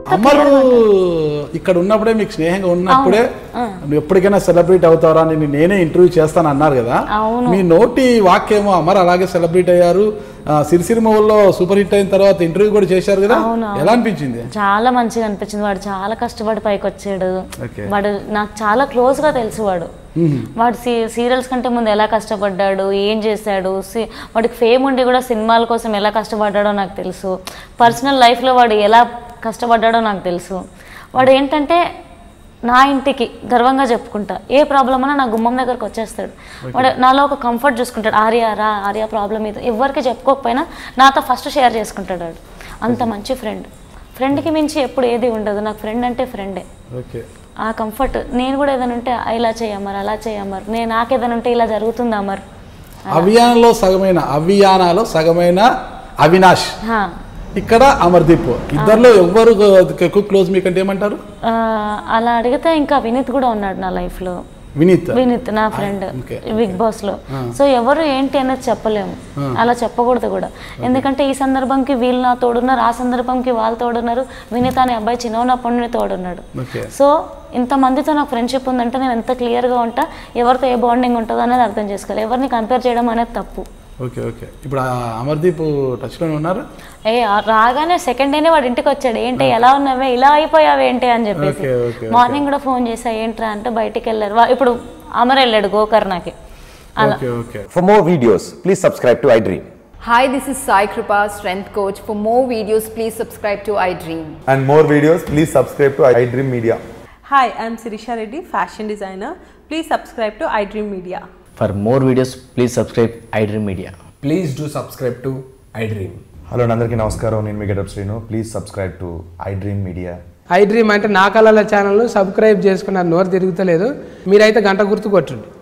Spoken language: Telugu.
అమరు ఇక్కడ ఉన్నప్పుడే మీకు స్నేహంగా ఉన్నప్పుడే నువ్వు ఎప్పటికైనా సెలబ్రేట్ అవుతారా నేను నేనే ఇంటర్వ్యూ చేస్తాను అన్నారు కదా అవును. మీ నోటి వాక్యేమో అమర్ అలాగే సెలబ్రేట్ అయ్యారు ఆ, సిరిసిరిమవుల్లో సూపర్ హిట్ అయిన తర్వాత ఇంటర్వ్యూ కూడా చేశారు కదా అవును, ఎలా అనిపించింది చాలా మంచిగా అనిపించింది వాడు చాలా కష్టపడి పైకి వచ్చాడు Okay. వాడు నాకు చాలా క్లోజ్ గా తెలుసు వాడు వాడు సీ సీరియల్స్ కంటే ముందు ఎలా కష్టపడ్డాడు ఏం చేశాడు సి- వాడికి ఫేమ్ ఉండి కూడా సినిమాల కోసం ఎలా కష్టపడ్డాడో నాకు తెలుసు పర్సనల్ లైఫ్లో వాడు ఎలా కష్టపడ్డాడో నాకు తెలుసు వాడు ఏంటంటే నా ఇంటికి గర్వంగా చెప్పుకుంటా ఏ ప్రాబ్లం అన్నా నా గుమ్మం దగ్గరకు వచ్చేస్తాడు వాడు నాలో ఒక కంఫర్ట్ చూసుకుంటాడు ఆర్య రా ఆర్య ప్రాబ్లం ఇది ఎవరికి చెప్పుకోకపోయినా నాతో ఫస్ట్ షేర్ చేసుకుంటాడు వాడు అంత మంచి ఫ్రెండ్ ఫ్రెండ్కి మించి ఎప్పుడు ఏది ఉండదు నాకు ఫ్రెండ్ అంటే ఫ్రెండే ఓకే ఆ కంఫర్ట్ నేను కూడా ఏదైనా ఉంటే "ఆ, ఇలా చేయమ్మర్ అలా చేయమ్మర్ నేను నాకు ఏదైనా ఉంటే ఇలా జరుగుతుంది అమర్ అవియానలో సగమైన అవియానాలో సగమైన అవినాష్ హా. ఇక్కడ అమర్దీప్ ఇద్దరిలో ఎవ్వరు ఎక్కువ క్లోజ్ మీకంటే ఏమంటారు ఆ, అలా అడిగితే ఇంకా వినీత్ కూడా ఉన్నాడు నా లైఫ్లో వినీత్ వినీత్ నా ఫ్రెండ్ okay, బిగ్ బాస్ లో సో ఎవరు ఏంటి అనేది చెప్పలేము అలా చెప్పకూడదు కూడా ఎందుకంటే ఈ సందర్భంకి వీళ్ళు నా తోడున్నారు ఆ సందర్భంకి వాళ్ళు తోడున్నారు వినీత్ అనే అబ్బాయి చిన్నప్పటి నుండి తోడున్నాడు ఓకే సో ఇంతమందితో నాకు ఫ్రెండ్షిప్ ఉందంటే నేను ఎంత క్లియర్గా ఉంటా ఎవరితో ఏ బాండింగ్ ఉంటుందో అనేది అర్థం చేసుకోవాలి ఎవరిని కంపేర్ చేయడం అనేది తప్పు ఓకే ఓకే ఇప్పుడు ఆ అమర్దీప్ టచ్లోనే ఉన్నారు ఏ ఆ రాగానే సెకండ్ డేనే వాడు ఇంటికి వచ్చాడు ఏంటి ఎలా ఉన్నావే ఇలా అయిపోయావే ఏంటి అని చెప్పేసి ఓకే, ఓకే, మార్నింగ్ కూడా ఫోన్ చేసా ఏంట్రా అంటే బయటికి వెళ్ళారు వా- ఇప్పుడు అమర్ వెళ్ళాడు గోకర్ణకి అలా okay okay For more videos, please subscribe to iDream. Hi, this is Sai Kripa, strength coach. For more videos, please subscribe to iDream. and more videos, please subscribe to iDream Media. Hi, I'm Sirisha Reddy, fashion designer. Please subscribe to iDream Media. For more videos, please subscribe iDream Media. Please do subscribe to iDream. Hello అందరికీ నమస్కారం నేను మీ getup Srinu please subscribe to iDream media iDream అంటే నా కళల ఛానల్ను సబ్స్క్రైబ్ చేసుకున్న నోరు తిరుగుతలేదు మీరైతే గంట గుర్తు కొట్టండి